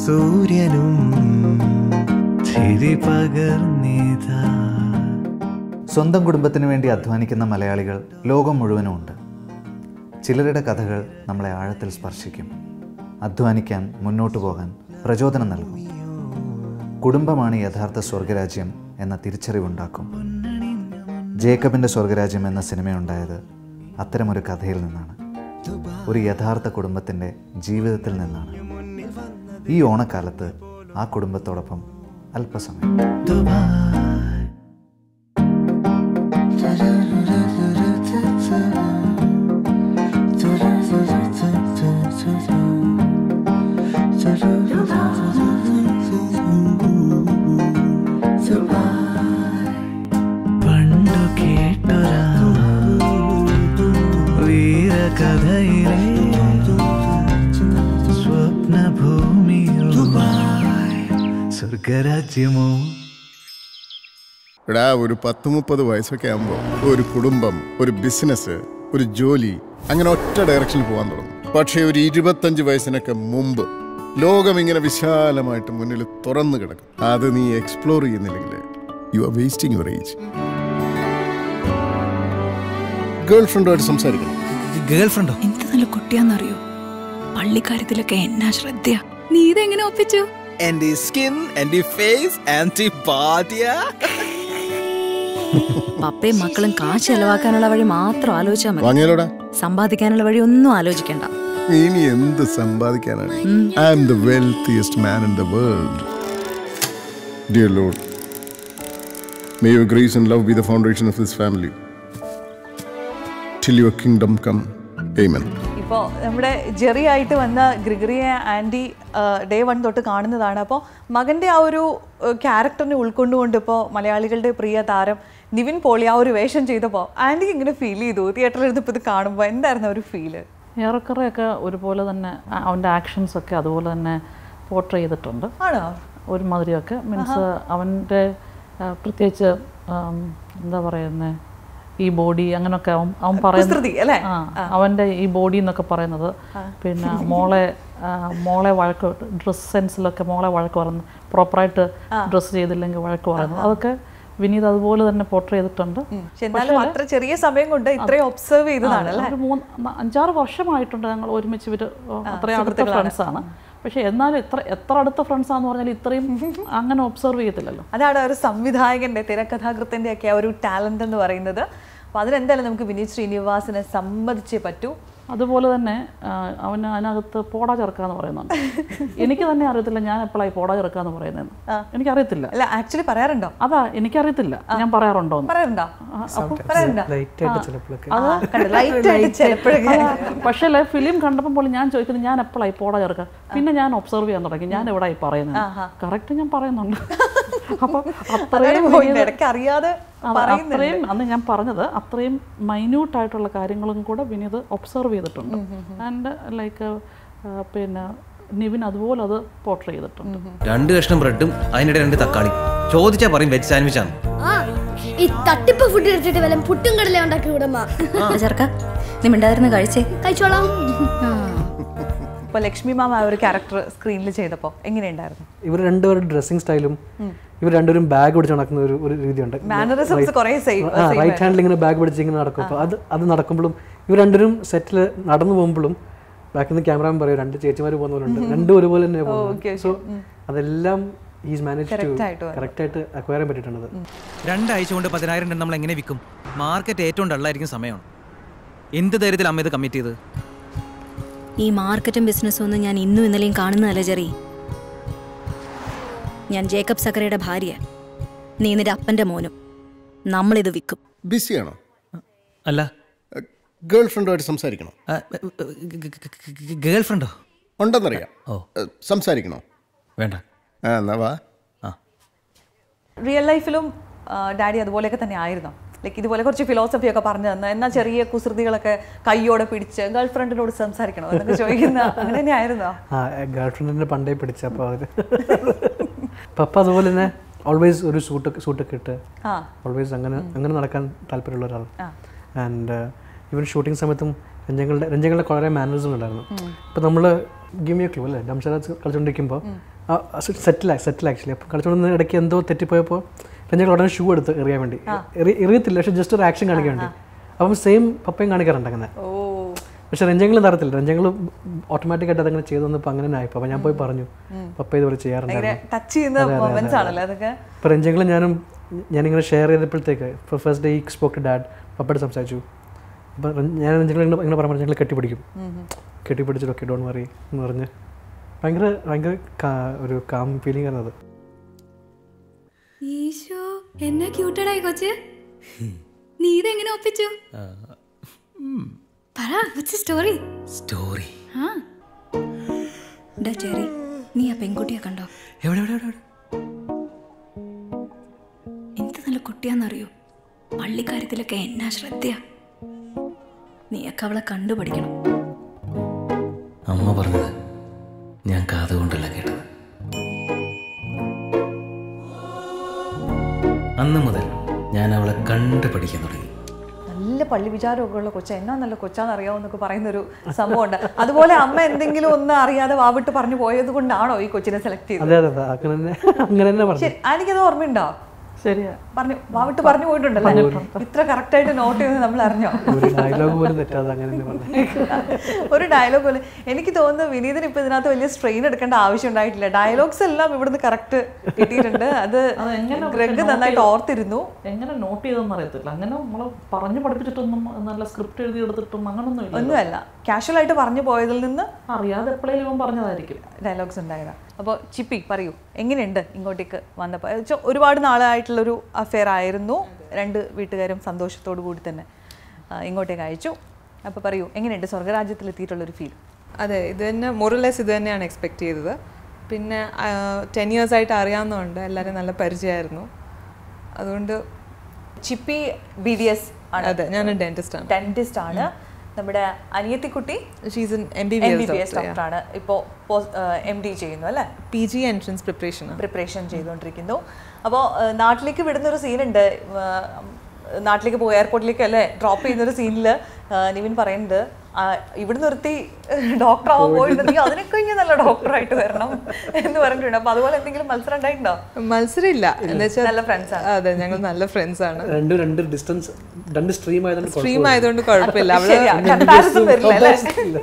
സൂര്യനും ചിരി പകർന്നിതാ സ്വന്തം കുടുംബത്തിന് വേണ്ടി അധ്വാനിക്കുന്ന മലയാളികൾ ലോകം മുഴുവനും ഉണ്ട് ചിലരുടെ കഥകൾ നമ്മളെ ആഴത്തിൽ സ്പർശിക്കും അധ്വാനിക്കാൻ മുന്നോട്ടു പോകാൻ പ്രചോദനം നൽകും കുടുംബമാണ് യഥാർത്ഥ സ്വർഗരാജ്യം എന്ന തിരിച്ചറിവുണ്ടാക്കും ജേക്കബിൻ്റെ സ്വർഗരാജ്യം എന്ന സിനിമയുണ്ടായത് അത്തരമൊരു കഥയിൽ നിന്നാണ് ഒരു യഥാർത്ഥ കുടുംബത്തിൻ്റെ ജീവിതത്തിൽ നിന്നാണ് ഈ ഓണക്കാലത്ത് ആ കുടുംബത്തോടൊപ്പം അല്പസമയം പണ്ടു കേട്ടൊരാ വീരകഥയിലെ സ്വപ്നഭൂമിയോ സ്വർഗരാജ്യമോ എടാ ഒരു പത്ത് മുപ്പത് വയസ്സൊക്കെ ആകുമ്പോൾ ഒരു കുടുംബം ഒരു ബിസിനസ് ഒരു ജോലി അങ്ങനെ ഒറ്റ ഡയറക്ഷനിൽ പോകാൻ തുടങ്ങും പക്ഷേ ഒരു ഇരുപത്തഞ്ച് വയസ്സിനൊക്കെ മുമ്പ് ലോകം ഇങ്ങനെ വിശാലമായിട്ട് മുന്നിൽ തുറന്നു കിടക്കും അത് നീ എക്സ്പ്ലോർ ചെയ്യുന്നില്ലെങ്കിൽ you are wasting your age girl ഫ്രണ്ടുമായിട്ട് സംസാരിക്കണം ഗേൾ ഫ്രണ്ടോ എന്ത് നല്ല കുട്ടിയാന്നറിയോ പള്ളിക്കാര്യത്തിലൊക്കെ എന്നാ ശ്രദ്ധയാ നീ ഇതെങ്ങനെ ഒപ്പിച്ചു എന്റെ സ്കിൻ എന്റെ ഫേസ് ആന്റി ബാഡിയ പപ്പയും മക്കളും കാശ് ചെലവാക്കാനുള്ള വഴി മാത്രം ആലോചിച്ചാൽ മതി വാങ്ങിയാലോടാ സമ്പാദിക്കാനുള്ള വഴി ഒന്നും ആലോചിക്കണ്ട ഇനി എന്ത് സമ്പാദിക്കാനാണ് I am the wealthiest man in the world dear lord may your grace and love be the foundation of this family till your kingdom come Amen. ഇപ്പോൾ നമ്മുടെ ജെറി ആയിട്ട് വന്ന ഗ്രിഗറിയെ ആൻറ്റി ഡേ വൺ തൊട്ട് കാണുന്നതാണ് അപ്പോൾ മകൻ്റെ ആ ഒരു ക്യാരക്ടറിനെ ഉൾക്കൊണ്ടുകൊണ്ട് ഇപ്പോൾ മലയാളികളുടെ പ്രിയ താരം നിവിൻ പോളി ആ ഒരു വേഷം ചെയ്തപ്പോൾ ആൻറ്റി ഇങ്ങനെ ഫീൽ ചെയ്തു തിയേറ്ററിൽ ഇരുന്നപ്പോൾ ഇത് കാണുമ്പോൾ എന്തായിരുന്നു ആ ഒരു ഫീല് ഏറെക്കുറെയൊക്കെ ഒരുപോലെ തന്നെ ആ- അവൻ്റെ ആക്ഷൻസ് ഒക്കെ അതുപോലെ തന്നെ പോർട്രേ ചെയ്തിട്ടുണ്ട് ആണോ ഒരുമാതിരിയൊക്കെ മീൻസ് അവൻ്റെ ആ, പ്രത്യേകിച്ച് ആം, എന്താ പറയുന്നത് ഈ ബോഡി അങ്ങനെയൊക്കെ അവൻ അവൻ കുസൃതി, അല്ലേ? ആ അവൻ്റെ ഈ ബോഡി എന്നൊക്കെ പറയുന്നത് പിന്നെ മോളെ ആ, മോളെ വഴക്ക് ഡ്രസ് സെൻസിലൊക്കെ മോളെ വഴക്ക് പറയുന്നത് പ്രോപ്പറായിട്ട് ഡ്രസ്സ് ചെയ്തില്ലെങ്കിൽ വഴക്ക് പറയുന്നത് അതൊക്കെ വിനീത് അതുപോലെ തന്നെ പോർട്രേ ചെയ്തിട്ടുണ്ട് പക്ഷെ എന്നാലും അത്ര ചെറിയ സമയം കൊണ്ട് ഇത്രയും ഒബ്സർവ് ചെയ്തതാണ് അല്ലേ ഒരു മൂന്ന് ന- അഞ്ചാറ് വർഷമായിട്ടുണ്ട് ഞങ്ങൾ ഒരുമിച്ച് ഇവർ അത്രയും അടുത്ത ഫ്രണ്ട്സാണ് പക്ഷെ എന്നാലും എത്ര എത്ര അടുത്ത ഫ്രണ്ട്സാന്ന് പറഞ്ഞാൽ ഇത്രയും അങ്ങനെ ഒബ്സർവ് ചെയ്യത്തില്ലല്ലോ അതാണ് ഒരു സംവിധായകന്റെ തിരക്കഥാകൃത്തിന്റെ ഒക്കെ ആ ഒരു ടാലന്റ് എന്ന് പറയുന്നത് അപ്പൊ അതിനെന്തായാലും നമുക്ക് വിനീത് ശ്രീനിവാസിനെ സമ്മതിച്ചേ പറ്റൂ അതുപോലെ തന്നെ ആ, അവന് അതിനകത്ത് പോടാ ചേർക്കാന്ന് പറയുന്നുണ്ട് എനിക്ക് തന്നെ അറിയത്തില്ല ഞാൻ എപ്പോഴായി പോടാ ചേർക്കാന്ന് പറയുന്നതെന്ന് എനിക്കറിയത്തില്ല അല്ല ആക്ച്വലി പറയാറുണ്ടോ അതാ എനിക്കറിയത്തില്ല ഞാൻ പറയാറുണ്ടോ എന്ന് പറയാറുണ്ടോ പറയാറുണ്ടോ ലൈറ്റായിട്ട് ചിലപ്പോഴൊക്കെ ലൈറ്റ് ആയിട്ട് ചിലപ്പോഴൊക്കെ പക്ഷേ ഫിലിം കണ്ടപ്പോൾ പോലും ഞാൻ ചോദിക്കുന്നത് ഞാൻ എപ്പോഴായി പോടാ ചേർക്കുക പിന്നെ ഞാൻ ഒബ്സർവ് ചെയ്യാൻ തുടങ്ങി ഞാൻ എവിടെയായി പറയുന്നത് കറക്റ്റ് ഞാൻ പറയുന്നുണ്ട് അപ്പൊ അത്രയും പോയിന്റ് വലിയ- ഇടയ്ക്ക് അറിയാതെ അത് പറയുന്നുണ്ട് അത്രയും അന്ന് ഞാൻ പറഞ്ഞത് അത്രയും മൈന്യൂട്ട് ആയിട്ടുള്ള കാര്യങ്ങളും കൂടെ വിനീത് ഒബ്സർവ് ചെയ്തിട്ടുണ്ട് ആൻഡ് ലൈക്ക് പിന്നെ നിവിൻ അതുപോലെ അത് പോർട്രേ ചെയ്തിട്ടുണ്ട് രണ്ട് കഷ്ണം ബ്രെഡും അതിനിടെ രണ്ട് തക്കാളി ചോദിച്ചാ പറയും വെജ് സാൻഡ്വിച്ച് ആണ് ആ ഈ തട്ടിപ്പ് ഫുഡ് എടുത്തിട്ട് വല്ല പുട്ടും കടല ഉണ്ടാക്കി വിടമ്മ ചെറുക്ക നീ മിണ്ടായിരുന്നു കഴിച്ചേ കഴിച്ചോളാം ഇപ്പൊ ലക്ഷ്മി മാം ആ ഒരു ക്യാരക്ടർ സ്ക്രീനിൽ ചെയ്തപ്പോ എങ്ങനെയുണ്ടായിരുന്നു ഇവർ രണ്ടുപേരുടെ ഡ്രസ്സിംഗ് സ്റ്റൈലും ഇവർ രണ്ടുപേരും ബാഗ് പിടിച്ച് നടക്കുന്ന ഒരു ഒരു രീതിയുണ്ട് മാനറിസംസ് കുറെ സെയിം റൈറ്റ് ഹാൻഡിൽ ഇങ്ങനെ ബാഗ് പിടിച്ച് ഇങ്ങനെ നടക്കും അപ്പോൾ അത് അത് നടക്കുമ്പോഴും ഇവർ രണ്ടുപേരും സെറ്റിൽ നടന്നു പോകുമ്പോഴും ബാക്കിൽ നിന്ന് ക്യാമറമാൻ പറയും രണ്ട് ചേച്ചിമാർ പോകുന്ന പോലെ ഉണ്ട് രണ്ടും ഒരുപോലെ തന്നെ പോകുന്നത് സോ അതെല്ലാം ഈസ് മാനേജ് ടു ആയിട്ട് കറക്റ്റ് ആയിട്ട് അക്വയർ ചെയ്യാൻ പറ്റിയിട്ടുണ്ട് രണ്ടാഴ്ച കൊണ്ട് പതിനായിരം ടൺ നമ്മൾ എങ്ങനെ വിൽക്കും മാർക്കറ്റ് ഏറ്റവും ഡള്ളായിരിക്കും സമയമാണ് എന്ത് ധൈര്യത്തിൽ അമ്മ ഇത് കമ്മിറ്റ് ചെയ്ത് ഈ മാർക്കറ്റും ബിസിനസ്സും ഒന്നും ഞാൻ ഇന്നും ഇന്നലെയും കാണുന്നതല്ല ജെറി ഞാൻ ജേക്കബ് സക്കരയുടെ ഭാര്യ നീ നിന്റെ അപ്പന്റെ മോനും നമ്മളിത് വിൽക്കും ബിസിയാണോ അല്ല ഗേൾ ഫ്രണ്ടുമായിട്ട് സംസാരിക്കണോ ഗേൾ ഫ്രണ്ടോ ഉണ്ടെന്നറിയാം ഓ. ഏ, സംസാരിക്കണോ വേണ്ട ആ എന്നാ വാ റിയൽ ലൈഫിലും ഡാഡി അതുപോലെയൊക്കെ തന്നെ ആയിരുന്നു ലൈക്ക് ഇതുപോലെ കുറച്ച് ഫിലോസഫി ഒക്കെ പറഞ്ഞു തന്നു എന്നാൽ ചെറിയ കുസൃതികളൊക്കെ കൈയോടെ പിടിച്ച് ഗേൾ ഫ്രണ്ടിനോട് സംസാരിക്കണോ എന്നൊക്കെ ചോദിക്കുന്ന അങ്ങനെ തന്നെ ആയിരുന്നോ ആ ഗേൾ ഫ്രണ്ടിനെ പണ്ടേ പിടിച്ച അപ്പോൾ അവർ പപ്പ അതുപോലെ തന്നെ ഓൾവേസ് ഒരു സൂട്ടൊക്കെ സൂട്ടൊക്കെ ഇട്ട് ആ ഓൾവേസ് അങ്ങനെ അങ്ങനെ നടക്കാൻ താല്പര്യമുള്ള ഒരാൾ ആൻഡ് ഈവൻ ഷൂട്ടിംഗ് സമയത്തും രഞ്ജങ്ങളുടെ രഞ്ജങ്ങളുടെ കുറേ മാനേഴ്സും ഉണ്ടായിരുന്നു ഇപ്പോൾ നമ്മൾ ഗിം യു ക്ലൂ അല്ലേ ഡംഷറാജ് കളിച്ചുകൊണ്ടിരിക്കുമ്പോൾ സെറ്റിലായി സെറ്റിൽ ആക്ച്വലി അപ്പോൾ കളിച്ചോണ്ട് ഇടയ്ക്ക് എന്തോ തെറ്റിപ്പോയപ്പോൾ രഞ്ജങ്ങൾ ഉടനെ ഷൂ എടുത്ത് എറിയാൻ വേണ്ടി എറി- എറിയത്തില്ല പക്ഷെ ജസ്റ്റ് ഒരു ആക്ഷൻ കാണിക്കാൻ വേണ്ടി അപ്പം സെയിം പപ്പയും കാണിക്കാറുണ്ട് അങ്ങനെ ഓ പക്ഷെ രഞ്ജങ്ങൾ നടത്തില്ല രഞ്ജങ്ങൾ ഓട്ടോമാറ്റിക്കായിട്ട് അതങ്ങനെ ചെയ്തു വന്നപ്പോൾ അങ്ങനെ ആയിപ്പോൾ അപ്പോൾ ഞാൻ പോയി പറഞ്ഞു പപ്പ ഇതുപോലെ ഭയങ്കര ചെയ്യാറുണ്ടായിരുന്നു ടച്ച് ചെയ്യുന്ന മൊമെന്റ്സ് ആണല്ലോ അതൊക്കെ അപ്പോൾ രഞ്ജങ്ങൾ ഞാനും ഞാനിങ്ങനെ ഷെയർ ചെയ്തപ്പോഴത്തേക്ക് ഇപ്പോൾ ഫസ്റ്റ് ഡേ ഈ സ്പോക്ക് ഡാഡ് പപ്പയോട് സംസാരിച്ചു അപ്പോൾ ഞാൻ രഞ്ജങ്ങൾ ഇങ്ങനെ ഇങ്ങനെ പറഞ്ഞു രഞ്ജങ്ങൾ കെട്ടിപ്പിടിക്കും കെട്ടിപ്പിടിച്ചിട്ട് ഓക്കെ ഡോൺ വറി എന്ന് പറഞ്ഞ് ഭയങ്കര ഭയങ്കര കാ- ഒരു കാം ഫീലിംഗ് ആണ് അത് ഈശോ എന്നാ ക്യൂട്ടഡായി കൊച്ച് നീ ഇതെങ്ങനെ ഒപ്പിച്ചു പറ സ്റ്റോറി സ്റ്റോറി ആ ഡാ ചെറി നീ ആ പെൺകുട്ടിയെ കണ്ടോ എവിടെ എവിടെ എവിടെ എവിടെ? എന്ത് നല്ല കുട്ടിയാന്നറിയോ പള്ളിക്കാര്യത്തിലൊക്കെ എന്നാ ശ്രദ്ധയാ നീയൊക്കെ അവളെ കണ്ടുപഠിക്കണം അമ്മ പറഞ്ഞത് ഞാൻ കാതുകൊണ്ടല്ല കേട്ടത് അന്ന് മുതൽ ഞാൻ അവളെ കണ്ടു പഠിക്കാൻ തുടങ്ങി നല്ല പള്ളി വിചാരമൊക്കെ ഉള്ള കൊച്ച എന്നാ നല്ല കൊച്ചാന്ന് അറിയാമെന്നൊക്കെ പറയുന്ന ഒരു സംഭവമുണ്ട് അതുപോലെ അമ്മ എന്തെങ്കിലും ഒന്ന് അറിയാതെ വാവിട്ട് പറഞ്ഞു പോയത് കൊണ്ടാണോ ഈ കൊച്ചിനെ സെലക്ട് ചെയ്തത് അതെ അതെ അതെ അങ്ങനെ തന്നെ അങ്ങനെ തന്നെ പറഞ്ഞു ശരി എനിക്കത് ഓർമ്മയുണ്ടോ ശരിയാ പറഞ്ഞു വാവിട്ട് പറഞ്ഞു പോയിട്ടുണ്ടല്ലേ ഇത്ര കറക്റ്റ് ആയിട്ട് നോട്ട് ചെയ്ത് നമ്മൾ അറിഞ്ഞോ ഒരു ഡയലോഗ് പോലും തെറ്റാതെ അങ്ങനെ തന്നെ പറഞ്ഞു ഒരു ഡയലോഗ് പോലെ എനിക്ക് തോന്നുന്നു വിനീതിന് ഇപ്പൊ ഇതിനകത്ത് വലിയ സ്ട്രെയിൻ എടുക്കേണ്ട ആവശ്യം ഉണ്ടായിട്ടില്ല ഡയലോഗ്സ് എല്ലാം ഇവിടുന്ന് കറക്റ്റ് കിട്ടിയിട്ടുണ്ട് അത് അതെങ്ങനെ ഗ്രഗ് note നന്നായിട്ട് ചെയ്തു? ഓർത്തിരുന്നു എങ്ങനെ നോട്ട് ചെയ്തെന്ന് അറിയത്തില്ല അങ്ങനെ നമ്മൾ പറഞ്ഞു പഠിപ്പിച്ചിട്ടൊന്നും നല്ല സ്ക്രിപ്റ്റ് എഴുതി എടുത്തിട്ടും അങ്ങനൊന്നും ഇല്ല ഒന്നുമല്ല കാഷ്വൽ ആയിട്ട് പറഞ്ഞു പോയതിൽ നിന്ന് അറിയാതെ എപ്പോഴേലും ഇവൻ പറഞ്ഞതായിരിക്കും ഡയലോഗ്സ് ഉണ്ടായതാണ് അപ്പോൾ ചിപ്പി പറയൂ എങ്ങനെയുണ്ട് ഇങ്ങോട്ടേക്ക് വന്നപ്പോൾ വെച്ചാൽ ഒരുപാട് നാളായിട്ടുള്ളൊരു അഫെയർ ആയിരുന്നു രണ്ട് വീട്ടുകാരും സന്തോഷത്തോടു കൂടി തന്നെ ആ, ഇങ്ങോട്ടേക്ക് അയച്ചു അപ്പോൾ പറയൂ എങ്ങനെയുണ്ട് സ്വർഗരാജ്യത്തിലെത്തിയിട്ടുള്ളൊരു ഫീൽ അതെ ഇത് തന്നെ മൊറലെസ് ഇത് തന്നെയാണ് എക്സ്പെക്ട് ചെയ്തത് പിന്നെ ടെൻ ഇയേഴ്സ് ആയിട്ട് അറിയാവുന്നതുകൊണ്ട് എല്ലാവരും നല്ല പരിചയമായിരുന്നു അതുകൊണ്ട് ചിപ്പി ബി ഡി എസ് ആണ് അതെ ഞാൻ ഡെന്റിസ്റ്റ് ആണ് ഡെന്റിസ്റ്റ് ആണ് നമ്മുടെ അനിയത്തിക്കുട്ടി she's M B M B B B S S ഡോക്ടറാണ് ഇപ്പോൾ എം ഡി ചെയ്യുന്നു അല്ലേ P G entrance preparation preparation ചെയ്തുകൊണ്ടിരിക്കുന്നു അപ്പോൾ നാട്ടിലേക്ക് വിടുന്ന ഒരു സീനുണ്ട് നാട്ടിലേക്ക് പോയി എയർപോർട്ടിലേക്ക് അല്ലേ ഡ്രോപ്പ് ചെയ്യുന്ന ഒരു സീനിൽ നിവിൻ പറയുന്നുണ്ട് ആ, ഇവിടെ നിർത്തി ഡോക്ടർ ആവാൻ പോയിട്ടുണ്ടെങ്കിൽ അതിനൊക്കെ ഇങ്ങനെ നല്ല ഡോക്ടറായിട്ട് വരണം എന്ന് പറഞ്ഞിട്ടുണ്ട് അപ്പോൾ അതുപോലെ എന്തെങ്കിലും മത്സരം ഉണ്ടായിട്ടുണ്ടോ മത്സരം ഇല്ല എന്ന് വെച്ചാൽ നല്ല ഫ്രണ്ട്സ് ആണ് അതെ ഞങ്ങൾ നല്ല ഫ്രണ്ട്സ് ആണ് രണ്ട് രണ്ട് ഡിസ്റ്റൻസ് രണ്ട് സ്ട്രീം ആയതുകൊണ്ട് സ്ട്രീം ആയതുകൊണ്ട് കുഴപ്പമില്ല അവള് ശരിയാ, comparison വരില്ല അല്ലേ? ഇല്ല.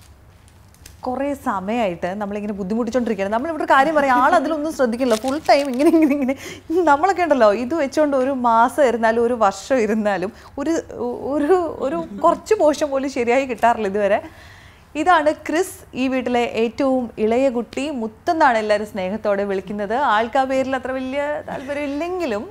കുറേ സമയമായിട്ട് നമ്മളിങ്ങനെ ബുദ്ധിമുട്ടിച്ചോണ്ടിരിക്കുകയാണ് നമ്മളിവിടെ ഒരു കാര്യം പറയാം ആൾ അതിലൊന്നും ശ്രദ്ധിക്കില്ല ഫുൾ ടൈം ഇങ്ങനെ ഇങ്ങനെ ഇങ്ങനെ നമ്മളൊക്കെ ഉണ്ടല്ലോ ഇത് വെച്ചുകൊണ്ട് ഒരു മാസം ഇരുന്നാലും ഒരു വർഷം ഇരുന്നാലും ഒരു ഒരു ഒരു കുറച്ച് പോഷൻ പോലും ശരിയായി കിട്ടാറില്ല ഇതുവരെ ഇതാണ് ക്രിസ് ഈ വീട്ടിലെ ഏറ്റവും ഇളയ കുട്ടി മുത്തെന്നാണ് എല്ലാവരും സ്നേഹത്തോടെ വിളിക്കുന്നത് ആൾക്ക് ആ പേരിൽ അത്ര വലിയ താല്പര്യം ഇല്ലെങ്കിലും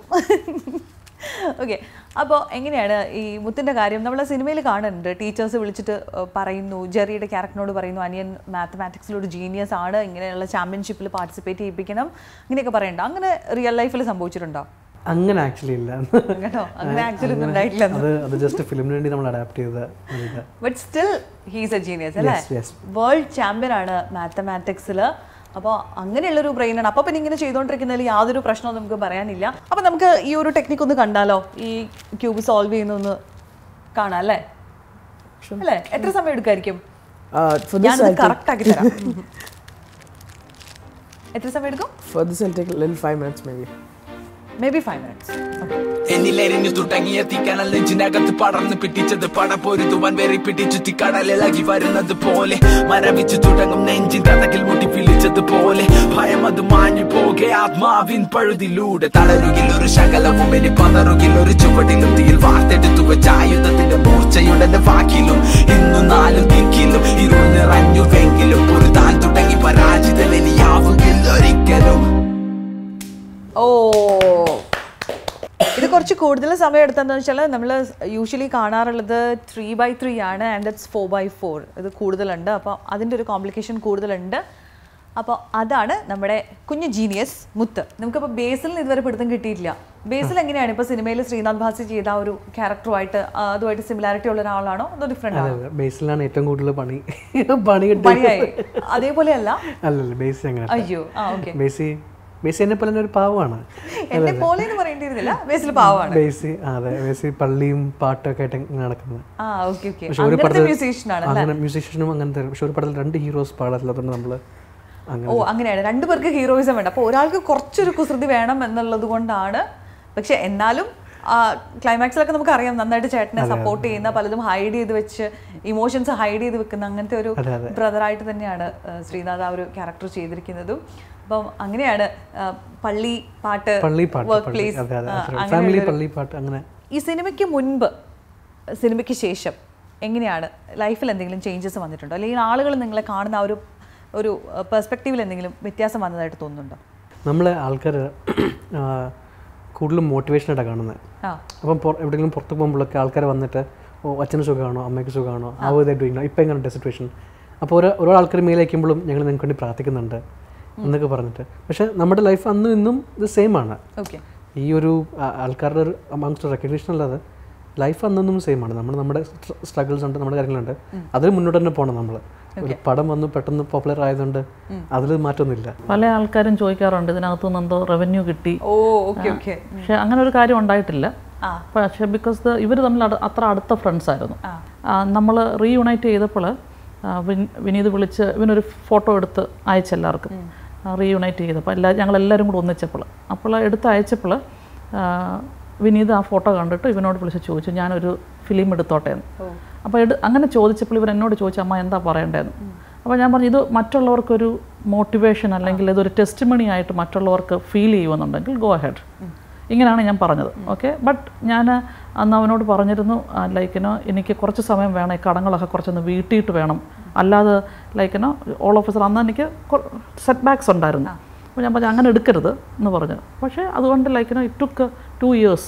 ഓക്കെ അപ്പോൾ എങ്ങനെയാണ് ഈ മുത്തിൻ്റെ കാര്യം നമ്മൾ സിനിമയിൽ കാണുന്നുണ്ട് ടീച്ചേഴ്സ് വിളിച്ചിട്ട് ഏഹ്, പറയുന്നു ജെറിയുടെ ക്യാരക്ടറിനോട് പറയുന്നു അനിയൻ മാത്തമാറ്റിക്സിലൊരു ജീനിയസ് ആണ് ഇങ്ങനെയുള്ള ചാമ്പ്യൻഷിപ്പിൽ പാർട്ടിസിപ്പേറ്റ് ചെയ്യിപ്പിക്കണം ഇങ്ങനെയൊക്കെ പറയണ്ട അങ്ങനെ റിയൽ ലൈഫിൽ സംഭവിച്ചിട്ടുണ്ടോ അങ്ങനെ ആക്ച്വലി ഇല്ല കേട്ടോ അങ്ങനെ ആക്ച്വലി ഒന്നും ഉണ്ടായിട്ടില്ല അത് അത് ജസ്റ്റ് ഫിലിമിന് വേണ്ടി നമ്മൾ അഡാപ്റ്റ് ചെയ്ത ഒരു ഇത്. But still he's a genius അല്ലേ Yes, yes. വേൾഡ് ചാമ്പ്യൻ ആണ് മാത്തമാറ്റിക്സിൽ അപ്പോൾ അങ്ങനെയുള്ളൊരു ബ്രെയിനാണ് അപ്പോൾ പിന്നെ ഇങ്ങനെ ചെയ്തുകൊണ്ടിരിക്കുന്നതിൽ യാതൊരു പ്രശ്നവും നമുക്ക് പറയാനില്ല അപ്പോൾ നമുക്ക് ഈ ഒരു ടെക്നിക്ക് ഒന്ന് കണ്ടാലോ ഈ ക്യൂബ് സോൾവ് ചെയ്യുന്നൊന്ന് കാണാം അല്ലേ അല്ലേ എത്ര സമയം എടുക്കായിരിക്കും Uh, for this, ഞാൻ I'll take, കറക്റ്റ് ആക്കി തരാം എത്ര സമയം എടുക്കും for this, I'll take a little five minutes maybe. Maybe five minutes എന്നിലെരിഞ്ഞു തുടങ്ങിയ തീക്കനൽ നെഞ്ചിനകത്ത് പടർന്നു പിടിച്ചത് പടപൊരുതുവാൻ വെറി പിടിച്ചു കടലിളകി വരുന്നത് പോലെ മരവിച്ചു തുടങ്ങും നെഞ്ചിൻ കഥകിൽ മുട്ടി പിളിച്ചത് പോലെ ഭയം അത് മാഞ്ഞു പോകെ ആത്മാവിൻ പഴുതിലൂടെ തളരുകിൽ ഒരു ശകലവും ഇനി പതറുകിൽ ഒരു ചുവടിലും തീയിൽ വാർത്തെടുത്തു വെച്ച ആയുധത്തിന്റെ മൂർച്ചയുടെ വാക്കിലും ഇന്നു നാലു ദിക്കിലും ഇരുൾ നിറഞ്ഞുവെങ്കിലും ഒരു താൻ തുടങ്ങി പരാജിതൻ ഇനിയാവുകിൽ ഒരിക്കലും ഓ ഇത് കുറച്ച് കൂടുതൽ സമയം എടുത്തതെന്ന് വെച്ചാൽ നമ്മൾ യൂഷ്വലി കാണാറുള്ളത് ത്രീ ബൈ ത്രീ ആണ് and it's four by four ഇത് കൂടുതലുണ്ട് അപ്പോൾ അതിൻ്റെ ഒരു കോംപ്ലിക്കേഷൻ കൂടുതലുണ്ട് അപ്പോൾ അതാണ് നമ്മുടെ കുഞ്ഞു ജീനിയസ് മുത്ത് നമുക്കിപ്പോൾ ബേസിൽ ഇതുവരെ പിടുത്തം കിട്ടിയിട്ടില്ല ബേസിൽ എങ്ങനെയാണ് ഇപ്പോൾ സിനിമയിൽ ശ്രീനാഥ് ഭാസി ചെയ്ത ആ ഒരു ക്യാരക്ടറുമായിട്ട് അതുമായിട്ട് സിമിലാരിറ്റി ഉള്ള ഒരാളാണോ അതോ ഡിഫറെൻ്റ് അതെ ആണോ അതെ ബേസിലാണ് ഏറ്റവും കൂടുതൽ പണി പണി പണിയായി കിട്ടി അതേപോലെയല്ല അല്ലല്ല ബേസി അങ്ങനെ അയ്യോ ആ ഓക്കെ ബേസി ബേസി എന്നെ പോലെ തന്നെ ഒരു പാവമാണ് എന്നെ പോലെ എന്ന് പറയേണ്ടിയിരുന്നില്ല ബേസിൽ പാവമാണ് ബേസി ആ, അതെ ബേസി പള്ളിയും പാട്ടൊക്കെ ആയിട്ട് ഇങ്ങനെ നടക്കുന്നത് ആ ഓക്കെ ഓക്കെ പക്ഷെ ഒരു അങ്ങനത്തെ പടത്തിൽ മ്യൂസീഷ്യൻ ആണ് അല്ലേ അങ്ങനെ മ്യൂസീഷ്യനും അങ്ങനത്തെ പക്ഷെ ഒരു പടത്തിൽ രണ്ട് ഹീറോസ് പാടാറില്ലാത്തതുകൊണ്ട് നമ്മൾ അങ്ങനെ ഓ അങ്ങനെയാണ് രണ്ടുപേർക്ക് ഹീറോയിസം വേണ്ട അപ്പോൾ ഒരാൾക്ക് കുറച്ചൊരു കുസൃതി വേണം എന്നുള്ളത് കൊണ്ടാണ് പക്ഷെ എന്നാലും ക്ലൈമാക്സിലൊക്കെ നമുക്ക് അറിയാം നന്നായിട്ട് ചേട്ടനെ സപ്പോർട്ട് ചെയ്യുന്ന പലതും ഹൈഡ് ചെയ്ത് വെച്ച് ഇമോഷൻസ് ഹൈഡ് ചെയ്ത് വെക്കുന്ന അങ്ങനത്തെ ഒരു അതെ, അതെ. ബ്രദറായിട്ട് തന്നെയാണ് ആ, ശ്രീനാഥ് ആ ഒരു ക്യാരക്ടർ ചെയ്തിരിക്കുന്നതും അപ്പം അങ്ങനെയാണ് ആ, പള്ളി പാട്ട് പള്ളി പാട്ട് വർക്ക് പള്ളി പ്ലേസ് അതെ അതെ ഫാമിലി പള്ളി പാട്ട് അങ്ങനെ ഈ സിനിമയ്ക്ക് മുൻപ് സിനിമയ്ക്ക് ശേഷം എങ്ങനെയാണ് ലൈഫിൽ എന്തെങ്കിലും ചേഞ്ചസ് വന്നിട്ടുണ്ടോ അല്ലെങ്കിൽ ആളുകൾ നിങ്ങളെ കാണുന്ന ആ ഒരു ഒരു പെർസ്പെക്റ്റീവിൽ എന്തെങ്കിലും വ്യത്യാസം വന്നതായിട്ട് തോന്നുന്നുണ്ടോ നമ്മളെ ആൾക്കാർ കൂടുതലും മോട്ടിവേഷനായിട്ടാണ് കാണുന്നത് ആ അപ്പം പുറ- എവിടെയെങ്കിലും പുറത്ത് പോകുമ്പോഴൊക്കെ ആൾക്കാർ വന്നിട്ട് ഓ അച്ഛന് സുഖമാണോ അമ്മയ്ക്ക് സുഖമാണോ ആ ഒരു ഡൂയിങ് ഇപ്പം എങ്ങനെയുണ്ട് സിറ്റുവേഷൻ അപ്പോൾ ഓരോ ഓരോ ആൾക്കാർ മെയിൽ അയക്കുമ്പോഴും ഞങ്ങൾ നിങ്ങൾക്ക് വേണ്ടി പ്രാർത്ഥിക്കുന്നുണ്ട് എന്നൊക്കെ പറഞ്ഞിട്ട് പക്ഷേ നമ്മുടെ ലൈഫ് അന്നും ഇന്നും ഇത് സെയിം ആണ് ഓക്കെ ഈ ഒരു ആ- ആൾക്കാരുടെ ഒരു അമങ്സ്റ്റ് റെക്കഗ്നീഷൻ അല്ലാതെ ലൈഫ് അന്നും സെയിം ആണ് നമ്മൾ നമ്മുടെ സ്ട്രഗിൾസ് ഉണ്ട് നമ്മുടെ കാര്യങ്ങളുണ്ട് അതിൽ മുന്നോട്ട് തന്നെ പോകണം നമ്മൾ ഒരു പടം വന്നു പെട്ടെന്ന് പോപ്പുലർ ആയതുകൊണ്ട് അതിൽ മാറ്റമൊന്നുമില്ല പല ആൾക്കാരും ചോദിക്കാറുണ്ട് ഇതിനകത്തു നിന്ന് എന്തോ റവന്യൂ കിട്ടി ഓ ഓക്കെ ഓക്കെ പക്ഷെ അങ്ങനെ ഒരു കാര്യം ഉണ്ടായിട്ടില്ല ആ. പക്ഷേ ബിക്കോസ് ദ ഇവർ തമ്മിൽ അട- അത്ര അടുത്ത ഫ്രണ്ട്സ് ആയിരുന്നു നമ്മൾ റീയുണൈറ്റ് ചെയ്തപ്പോൾ വിനീത് വിളിച്ച് ഇവനൊരു ഫോട്ടോ എടുത്ത് അയച്ചെല്ലാവർക്കും റീയുണൈറ്റ് ചെയ്തപ്പോൾ എല്ലാ ഞങ്ങളെല്ലാവരും കൂടെ ഒന്നിച്ചപ്പോൾ അപ്പോൾ എടുത്ത് അയച്ചപ്പോൾ വിനീത് ആ ഫോട്ടോ കണ്ടിട്ട് ഇവനോട് വിളിച്ച് ചോദിച്ചു ഞാനൊരു ഫിലിം എടുത്തോട്ടെ എന്ന് അപ്പോൾ എടു അങ്ങനെ ചോദിച്ചപ്പോൾ ഇവർ എന്നോട് ചോദിച്ചു അമ്മ എന്താ പറയേണ്ടതെന്ന് അപ്പോൾ ഞാൻ പറഞ്ഞു ഇത് മറ്റുള്ളവർക്കൊരു മോട്ടിവേഷൻ അല്ലെങ്കിൽ ഇതൊരു ടെസ്റ്റ് മണി ആയിട്ട് മറ്റുള്ളവർക്ക് ഫീൽ ചെയ്യുമെന്നുണ്ടെങ്കിൽ ഗോ ഹെഡ് ഇങ്ങനെയാണ് ഞാൻ പറഞ്ഞത് ഓക്കെ ബട്ട് ഞാൻ അന്ന് അവനോട് പറഞ്ഞിരുന്നു ലൈക്കിനോ എനിക്ക് കുറച്ച് സമയം വേണം ഈ കടങ്ങളൊക്കെ കുറച്ചൊന്ന് വീട്ടിയിട്ട് വേണം അല്ലാതെ ലൈക്കിനോ ഓൾ ഓഫീസർ അന്ന് എനിക്ക് സെറ്റ് ബാക്സ് ഉണ്ടായിരുന്നു അപ്പോൾ ഞാൻ പറഞ്ഞു അങ്ങനെ എടുക്കരുത് എന്ന് പറഞ്ഞു പക്ഷേ അതുകൊണ്ട് ലൈക്കിനോ ഇറ്റ് ടുക്ക് ടു ഇയേഴ്സ്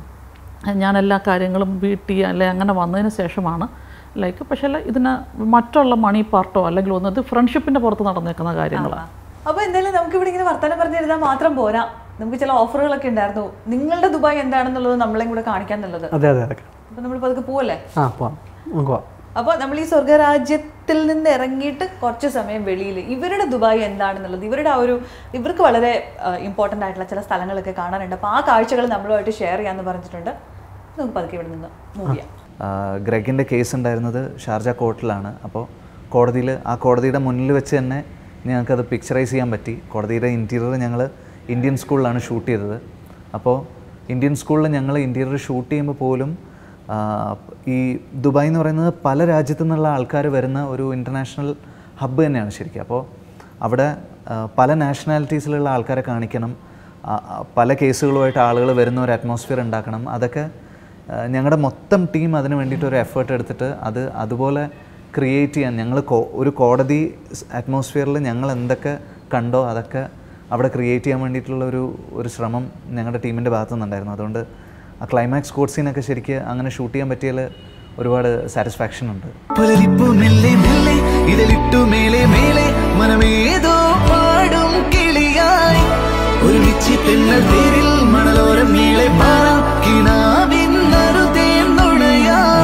ഞാൻ എല്ലാ കാര്യങ്ങളും വീട്ടിൽ അല്ലെ അങ്ങനെ വന്നതിന് ശേഷമാണ് ലൈക്ക് പക്ഷേ ഇതിന് മറ്റുള്ള മണി പാർട്ടോ അല്ലെങ്കിൽ ഒന്നത് ഫ്രണ്ട്ഷിപ്പിൻ്റെ പുറത്ത് നടന്നേക്കുന്ന കാര്യങ്ങളാണ് അപ്പോൾ എന്തായാലും നമുക്ക് ഇവിടെ ഇങ്ങനെ വർത്തമാനം പറഞ്ഞിരുന്നാൽ മാത്രം പോരാ നമുക്ക് ചില ഓഫറുകളൊക്കെ ഉണ്ടായിരുന്നു നിങ്ങളുടെ ദുബായ് എന്താണെന്നുള്ളത് നമ്മളെയും കൂടെ കാണിക്കാന്നുള്ളത് അതെ അതെ അതെ അപ്പോൾ നമ്മൾ പതുക്കെ പോവല്ലേ ആ പോവാം നമുക്ക് പോവാം അപ്പോൾ നമ്മൾ ഈ സ്വർഗരാജ്യത്തിൽ നിന്ന് ഇറങ്ങിയിട്ട് കുറച്ച് സമയം വെളിയിൽ ഇവരുടെ ദുബായ് എന്താണെന്നുള്ളത് ഇവരുടെ ആ ഒരു ഇവർക്ക് വളരെ ഇമ്പോർട്ടൻ്റ് ആയിട്ടുള്ള ചില സ്ഥലങ്ങളൊക്കെ കാണാനുണ്ട് അപ്പോൾ ആ കാഴ്ചകൾ നമ്മളുമായിട്ട് ഷെയർ ചെയ്യാമെന്ന് പറഞ്ഞിട്ടുണ്ട് നമുക്ക് പതുക്കെ ഇവിടെ നിന്ന് മൂവ് ചെയ്യാം ഗ്രഗിൻ്റെ കേസ് ഉണ്ടായിരുന്നത് ഷാർജ കോർട്ടിലാണ് അപ്പോൾ കോടതിയിൽ ആ കോടതിയുടെ മുന്നിൽ വെച്ച് തന്നെ ഞങ്ങൾക്കത് പിക്ചറൈസ് ചെയ്യാൻ പറ്റി കോടതിയുടെ ഇൻറ്റീരിയർ ഞങ്ങൾ ഇന്ത്യൻ സ്കൂളിലാണ് ഷൂട്ട് ചെയ്തത് അപ്പോൾ ഇന്ത്യൻ സ്കൂളിൽ ഞങ്ങൾ ഇൻറ്റീരിയർ ഷൂട്ട് ചെയ്യുമ്പോൾ പോലും ആ, ഈ ദുബായ് എന്ന് പറയുന്നത് പല രാജ്യത്തു നിന്നുള്ള ആൾക്കാർ വരുന്ന ഒരു ഇൻ്റർനാഷണൽ ഹബ്ബ് തന്നെയാണ് ശരിക്കും അപ്പോൾ അവിടെ ആ, പല നാഷണാലിറ്റീസിലുള്ള ആൾക്കാരെ കാണിക്കണം ആ, ആ, പല കേസുകളുമായിട്ട് ആളുകൾ വരുന്ന ഒരു അറ്റ്മോസ്ഫിയർ ഉണ്ടാക്കണം അതൊക്കെ ഞങ്ങളുടെ മൊത്തം ടീം അതിന് വേണ്ടിയിട്ട് ഒരു എഫേർട്ട് എടുത്തിട്ട് അത് അതുപോലെ ക്രിയേറ്റ് ചെയ്യാൻ ഞങ്ങൾ ഒരു കോടതി അറ്റ്മോസ്ഫിയറിൽ ഞങ്ങൾ എന്തൊക്കെ കണ്ടോ അതൊക്കെ അവിടെ ക്രിയേറ്റ് ചെയ്യാൻ വേണ്ടിയിട്ടുള്ള ഒരു ഒരു ശ്രമം ഞങ്ങളുടെ ടീമിൻ്റെ ഭാഗത്തു നിന്നുണ്ടായിരുന്നു അതുകൊണ്ട് ആ ക്ലൈമാക്സ് കോഡ് സീനൊക്കെ ശരിക്ക് അങ്ങനെ ഷൂട്ട് ചെയ്യാൻ പറ്റിയതിൽ ഒരുപാട് സാറ്റിസ്ഫാക്ഷൻ ഉണ്ട് പുലരിപ്പു മെല്ലെ മെല്ലെ ഇതിലിട്ടു മേലെ മേലെ മനമേതോ പാടും കിളിയായി ഒരുമിച്ച് തെന്നൽ തേരിൽ മണലോരം മേലെ പാറാം കിനാവിൻ നറുതേൻ നുണയാം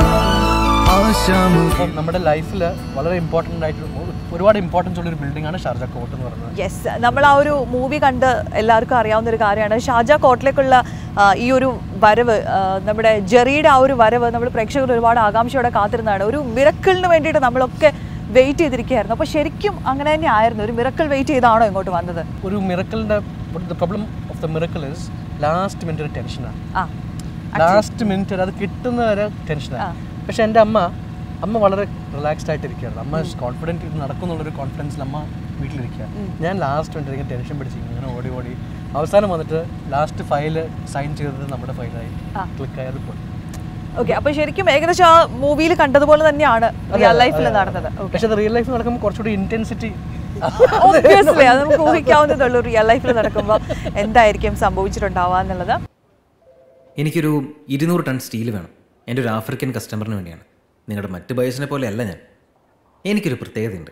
ആശാമു അപ്പം നമ്മുടെ ലൈഫിൽ വളരെ ഇമ്പോർട്ടൻ്റ് ആയിട്ട് ഒരുപാട് ഇമ്പോർട്ടൻസ് ഉള്ള ഒരു ബിൽഡിംഗ് ആണ് ഷാർജ കോർട്ട് എന്ന് പറയുന്നത് യെസ് നമ്മൾ ആ ഒരു മൂവി കണ്ട് എല്ലാവർക്കും അറിയാവുന്ന ഒരു കാര്യമാണ് ഷാജ കോട്ടിലേക്കുള്ള ആ, ഈ ഒരു വരവ് ആ, നമ്മുടെ ജെറിയുടെ ആ ഒരു വരവ് നമ്മൾ പ്രേക്ഷകർ ഒരുപാട് ആകാംക്ഷയോടെ കാത്തിരുന്നതാണ് ഒരു മിറക്കിളിന് വേണ്ടിയിട്ട് നമ്മളൊക്കെ വെയിറ്റ് ചെയ്തിരിക്കുകയായിരുന്നു അപ്പോൾ ശരിക്കും അങ്ങനെ തന്നെ ആയിരുന്നു ഒരു മിറക്കിൾ വെയിറ്റ് ചെയ്താണോ ഇങ്ങോട്ട് വന്നത് ഒരു മിറക്കലിൻ്റെ problem of the miracle is last minute ഒരു ടെൻഷനാണ് ആ ലാസ്റ്റ് മിനിറ്റ് അത് കിട്ടുന്ന വരെ ടെൻഷനാണ് പക്ഷെ എൻ്റെ അമ്മ അമ്മ വളരെ റിലാക്സ്ഡ് ആയിട്ട് ഇരിക്കുകയാണ് അമ്മ കോൺഫിഡൻറ്റ് ഇത് നടക്കുന്നുള്ളൊരു കോൺഫിഡൻസിൽ അമ്മ വീട്ടിലിരിക്കുക ഞാൻ ലാസ്റ്റ് മിനിറ്റ് ഇങ്ങനെ ടെൻഷൻ പിടിച്ച് ഇങ്ങനെ ഓടി ഓടി അവസാനം വന്നിട്ട് ലാസ്റ്റ് ഫയൽ സൈൻ ചെയ്തത് നമ്മുടെ ഫയലായി ക്ലിക്ക് ആയത് പോയി ഓക്കെ അപ്പോൾ ശരിക്കും ഏകദേശം ആ മൂവിയിൽ കണ്ടതുപോലെ തന്നെയാണ് റിയൽ ലൈഫിൽ നടന്നത് പക്ഷെ അത് റിയൽ ലൈഫിൽ നടക്കുമ്പോൾ കുറച്ചുകൂടി ഇൻറ്റൻസിറ്റി Obviously, അത് നമുക്ക് ഊഹിക്കാവുന്നതേ ഉള്ളൂ റിയൽ ലൈഫിൽ നടക്കുമ്പോൾ എന്തായിരിക്കും സംഭവിച്ചിട്ടുണ്ടാവുക എന്നുള്ളത് എനിക്കൊരു ഇരുന്നൂറ് ടൺ സ്റ്റീൽ വേണം എൻ്റെ ഒരു ആഫ്രിക്കൻ കസ്റ്റമറിന് വേണ്ടിയാണ് നിങ്ങളുടെ മറ്റ് ബയോസിനെ പോലെ അല്ല ഞാൻ എനിക്കൊരു പ്രത്യേകതയുണ്ട്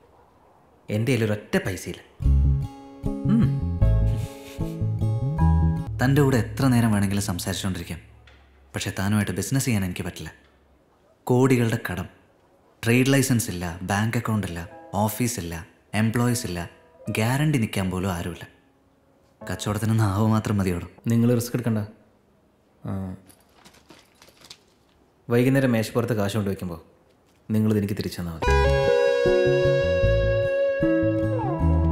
എൻ്റെ കയ്യിൽ ഒരൊറ്റ പൈസയില്ല ഉം. തൻ്റെ കൂടെ എത്ര നേരം വേണമെങ്കിലും സംസാരിച്ചുകൊണ്ടിരിക്കാം പക്ഷേ താനുമായിട്ട് ബിസിനസ് ചെയ്യാൻ എനിക്ക് പറ്റില്ല കോടികളുടെ കടം ട്രേഡ് ലൈസൻസ് ഇല്ല ബാങ്ക് അക്കൗണ്ട് ഇല്ല ഓഫീസ് ഇല്ല എംപ്ലോയീസ് ഇല്ല ഗ്യാരണ്ടി നിൽക്കാൻ പോലും ആരുമില്ല കച്ചവടത്തിന് നാവ് മാത്രം മതിയോടും നിങ്ങൾ റിസ്ക് എടുക്കണ്ട ആ. വൈകുന്നേരം മേശപ്പുറത്ത് കാശ് കൊണ്ട് വയ്ക്കുമ്പോൾ നിങ്ങളിത് എനിക്ക് തിരിച്ചു തന്നാൽ മതി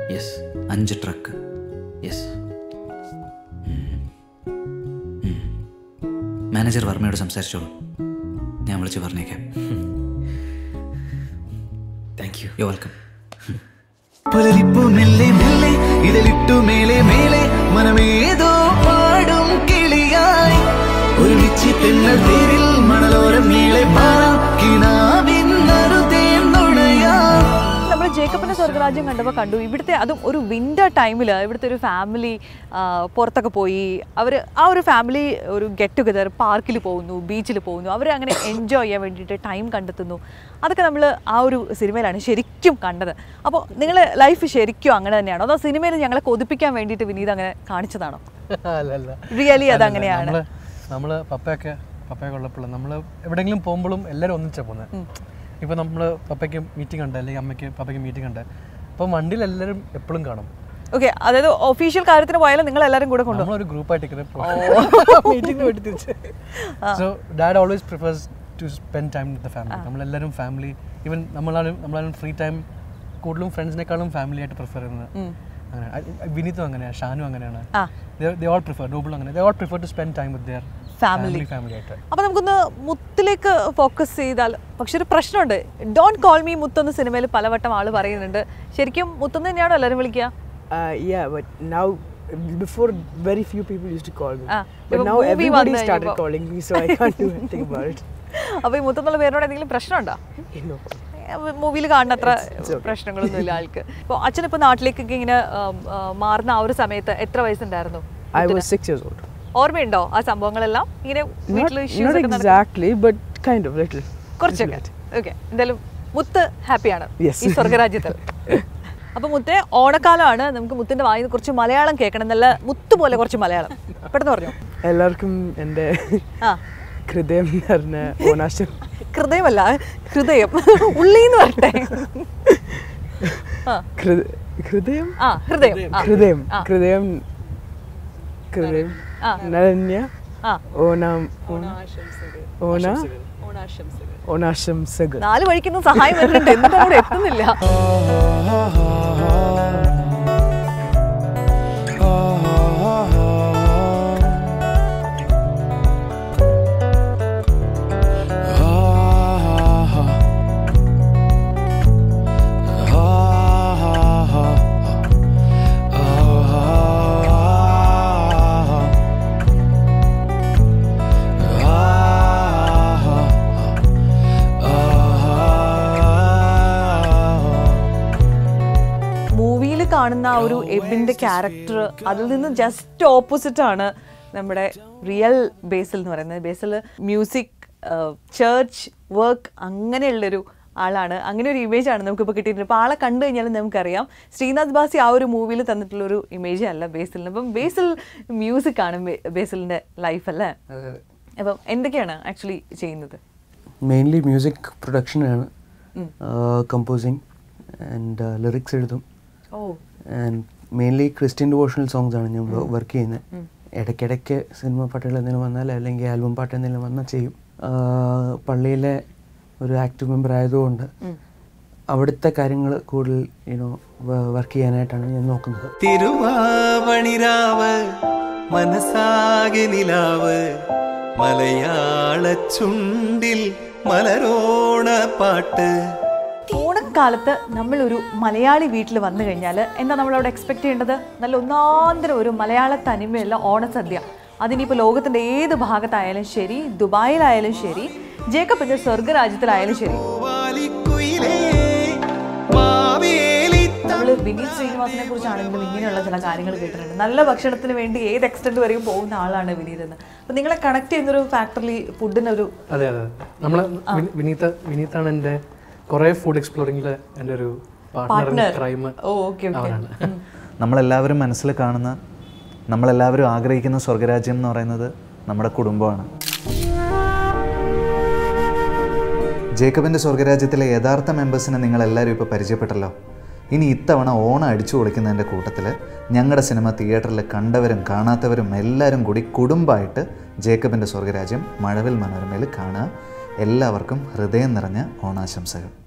യെസ് അഞ്ച് ട്രക്ക് യെസ് മാനേജർ വർമ്മയോട് സംസാരിച്ചോളൂ ഞാൻ വിളിച്ച് പറഞ്ഞേക്കാം താങ്ക് യു യു വെൽക്കം പുലരിപ്പു മെല്ലെ മെല്ലെ ഇതിലിട്ടു മേലെ മേലെ മനമേതോ പാടും കിളിയായി ഒരുമിച്ച് തെന്നൽ തേരിൽ മണലോരം മേലെ പാറാം കിണാവിൻ നറുതേൻ നുണയാം നമ്മൾ ജേക്കബിന്റെ സ്വർഗരാജ്യം കണ്ടപ്പോൾ കണ്ടു ഇവിടുത്തെ അതും ഒരു വിന്റർ ടൈമിൽ ഇവിടുത്തെ ഒരു ഫാമിലി പുറത്തൊക്കെ പോയി അവർ ആ ഒരു ഫാമിലി ഒരു ഗെറ്റ് ടുഗദർ പാർക്കിൽ പോകുന്നു ബീച്ചിൽ പോകുന്നു അവർ അങ്ങനെ എൻജോയ് ചെയ്യാൻ വേണ്ടിയിട്ട് ടൈം കണ്ടെത്തുന്നു അതൊക്കെ നമ്മൾ ആ ഒരു സിനിമയിലാണ് ശരിക്കും കണ്ടത് അപ്പോൾ നിങ്ങൾ ലൈഫ് ശരിക്കും അങ്ങനെ തന്നെയാണോ അതോ സിനിമയിൽ ഞങ്ങളെ കൊതിപ്പിക്കാൻ വേണ്ടിയിട്ട് വിനീത് അങ്ങനെ കാണിച്ചതാണോ അല്ല അല്ല Really അത് അല്ല, അങ്ങനെയാണ്. നമ്മള് നമ്മള് പപ്പയൊക്കെ പപ്പയൊക്കെ ഉള്ളപ്പോഴും നമ്മൾ എവിടെയെങ്കിലും പോകുമ്പോഴും എല്ലാവരും ഒന്നിച്ചാണ് പോകുന്നത് ഇപ്പോൾ നമ്മൾ പപ്പയ്ക്ക് മീറ്റിംഗ് ഉണ്ട് അല്ലെങ്കിൽ അമ്മയ്ക്ക് പപ്പയ്ക്ക് മീറ്റിംഗ് ഉണ്ട് അപ്പം വണ്ടിയിൽ എല്ലാവരും എപ്പോഴും കാണും ഓക്കെ അതായത് ഒഫീഷ്യൽ കാര്യത്തിന് പോയാലും നിങ്ങൾ എല്ലാവരും കൂടെ കൊണ്ടുപോകും നമ്മളൊരു ഗ്രൂപ്പായിട്ട് മീറ്റിംഗ് വേണ്ടി തിരിച്ച് so dad always prefers to spend time with the family നമ്മളെല്ലാവരും ഫാമിലി ഈവൻ നമ്മളാണ് നമ്മളാണ് ഫ്രീ ടൈം കൂടുതലും ഫ്രണ്ട്സിനേക്കാളും ഫാമിലി ആയിട്ട് പ്രിഫർ ചെയ്യുന്നത് അങ്ങനെ I- വിനീതും അങ്ങനെയാണ് ഷാനും അങ്ങനെയാണ് ആ. ദേ ഓൾ പ്രിഫർ ഡോബിളും അങ്ങനെ they all prefer to spend time with their Family. Family ആയിട്ട് അപ്പൊ നമുക്കൊന്ന് മുത്തിലേക്ക് ഫോക്കസ് ചെയ്താൽ പക്ഷെ ഒരു പ്രശ്നമുണ്ട് ഡോണ്ട് കോൾ മീ മുത്തെന്ന് സിനിമയിൽ പലവട്ടം ആള് പറയുന്നുണ്ട് ശരിക്കും മുത്തെന്ന് തന്നെയാണോ എല്ലാവരും വിളിക്കുക Uh, yeah, but now before very few people used to call me, Ah, but ഇപ്പൊ now movie everybody വന്നു started കഴിഞ്ഞപ്പോ. calling me, so I can't do anything about it. അപ്പൊ ഈ മുത്തെന്നുള്ള പേരിനോട് എന്തെങ്കിലും പ്രശ്നമുണ്ടോ No. മൂവിയിൽ കാണുന്ന അത്ര പ്രശ്നങ്ങളൊന്നും ഇല്ല ആൾക്ക് ഇപ്പോൾ അച്ഛൻ ഇപ്പോൾ നാട്ടിലേക്കൊക്കെ ഇങ്ങനെ ഉം, ആ, മാറുന്ന ആ ഒരു സമയത്ത് എത്ര വയസ്സുണ്ടായിരുന്നു I was six years old. ഓർമ്മയുണ്ടോ ആ സംഭവങ്ങളെല്ലാം ഇങ്ങനെ Not, വീട്ടിൽ ഇഷ്യൂസ് not ഒക്കെ നടക്കും exactly, but kind of little. കുറച്ചൊക്കെ ഓക്കെ എന്തായാലും മുത്ത് ഹാപ്പിയാണ് Yes. ഈ സ്വർഗരാജ്യത്തിൽ അപ്പൊ മുത്തെ ഓണക്കാലമാണ് നമുക്ക് മുത്തിന്റെ വായിൽ നിന്ന് കുറച്ച് മലയാളം കേൾക്കണം നല്ല മുത്ത് പോലെ കുറച്ച് മലയാളം പെട്ടെന്ന് പറഞ്ഞു എല്ലാവർക്കും എൻ്റെ ആ ഹൃദയം നിറഞ്ഞ ഓണാശം ഹൃദയമല്ല ഹൃദയം ഉള്ളിന്ന് വരട്ടെ ആ ഹൃദ- ഹൃദയം ആ ഹൃദയം ആ. ഹൃദയം ആ. ഹൃദയം ഹൃദയം ആ. നരണ്യ ആ. ഓണം ഓണ ഓണാശംസകൾ നാല് വഴിക്കൊന്നും സഹായം വരുന്നുണ്ട് എന്നിട്ടും അവിടെ എത്തുന്നില്ല മൂവിയിൽ കാണുന്ന ആ ഒരു എബിന്റെ ക്യാരക്ടർ അതിൽ നിന്ന് ജസ്റ്റ് ഓപ്പോസിറ്റ് ആണ് നമ്മുടെ റിയൽ ബേസിൽ എന്ന് പറയുന്നത് ബേസിൽ മ്യൂസിക് ചേർച്ച് വർക്ക് അങ്ങനെയുള്ളൊരു ആളാണ് അങ്ങനെ ഒരു ഇമേജ് ആണ് നമുക്കിപ്പോൾ കിട്ടിയിട്ടുണ്ട് അപ്പോൾ ആളെ കണ്ടു കഴിഞ്ഞാൽ നമുക്കറിയാം ശ്രീനാഥ് ബാസി ആ ഒരു മൂവിയിൽ തന്നിട്ടുള്ളൊരു ഇമേജ് അല്ല ബേസിലിന് അപ്പം ബേസിൽ മ്യൂസിക് ആണ് ബേ- ബേസിലിൻ്റെ ലൈഫ് അല്ലേ അപ്പം എന്തൊക്കെയാണ് ആക്ച്വലി ചെയ്യുന്നത് മെയിൻലി മ്യൂസിക് പ്രൊഡക്ഷനാണ് കമ്പോസിങ് ആൻഡ് ലിറിക്സ് എഴുതും oh and mainly Christian devotional songs ആണ് ഞാൻ വർക്ക് ചെയ്യുന്നത് ഉം. ഇടയ്ക്കിടയ്ക്ക് സിനിമ പാട്ടുകൾ എന്തെങ്കിലും വന്നാൽ അല്ലെങ്കിൽ ആൽബം പാട്ട് എന്തെങ്കിലും വന്നാൽ ചെയ്യും ആ, പള്ളിയിലെ ഒരു ആക്റ്റീവ് മെമ്പർ ആയതുകൊണ്ട് ഉം. അവിടുത്തെ കാര്യങ്ങൾ കൂടുതൽ യുനോ വർക്ക് ചെയ്യാനായിട്ടാണ് ഞാൻ നോക്കുന്നത് തിരുവാവണിരാവ് മനസ്സാകെ നിലാവ് മലയാള ചുണ്ടിൽ മലരോണ പാട്ട് ഓണക്കാലത്ത് നമ്മളൊരു മലയാളി വീട്ടിൽ വന്നു കഴിഞ്ഞാൽ എന്താ നമ്മളവിടെ എക്സ്പെക്ട് ചെയ്യേണ്ടത് നല്ല ഒന്നാന്തരം ഒരു മലയാള തനിമയുള്ള ഓണസദ്യ അതിനിപ്പോൾ ലോകത്തിൻ്റെ ഏത് ഭാഗത്തായാലും ശരി ദുബായിലായാലും ശരി ജേക്കബിൻ്റെ സ്വർഗരാജ്യത്തിലായാലും ശരി നമ്മൾ വിനീത് ശ്രീനിവാസനെ കുറിച്ചാണെങ്കിലും ഇങ്ങനെയുള്ള ചില കാര്യങ്ങൾ കേട്ടിട്ടുണ്ട് നല്ല ഭക്ഷണത്തിന് വേണ്ടി ഏത് എക്സ്റ്റെൻറ്റ് വരെയും പോകുന്ന ആളാണ് വിനീത് എന്ന് അപ്പം നിങ്ങളെ കണക്ട് ചെയ്യുന്നൊരു ഫാക്ടറിൽ ഫുഡിനൊരു അതെ അതെ നമ്മൾ വിനീത വിനീതാണ് എൻ്റെ കുറേ ഫുഡ് എക്സ്പ്ലോറിംഗിൽ എൻ്റെ ഒരു partner Partner. Crime oh, okay, okay. അവനാണ് നമ്മളെല്ലാവരും മനസ്സിൽ കാണുന്ന നമ്മളെല്ലാവരും ആഗ്രഹിക്കുന്ന സ്വർഗരാജ്യം എന്ന് പറയുന്നത് നമ്മുടെ കുടുംബമാണ് ജേക്കബിൻ്റെ സ്വർഗരാജ്യത്തിലെ യഥാർത്ഥ മെമ്പേഴ്സിനെ നിങ്ങളെല്ലാവരും ഇപ്പോൾ പരിചയപ്പെട്ടല്ലോ ഇനി ഇത്തവണ ഓണം അടിച്ചു പൊളിക്കുന്നതിൻ്റെ കൂട്ടത്തിൽ ഞങ്ങളുടെ സിനിമ തിയേറ്ററിൽ കണ്ടവരും കാണാത്തവരും എല്ലാവരും കൂടി കുടുംബമായിട്ട് ജേക്കബിൻ്റെ സ്വർഗരാജ്യം മഴവിൽ മനോരമയിൽ കാണുക എല്ലാവർക്കും ഹൃദയം നിറഞ്ഞ ഓണാശംസകൾ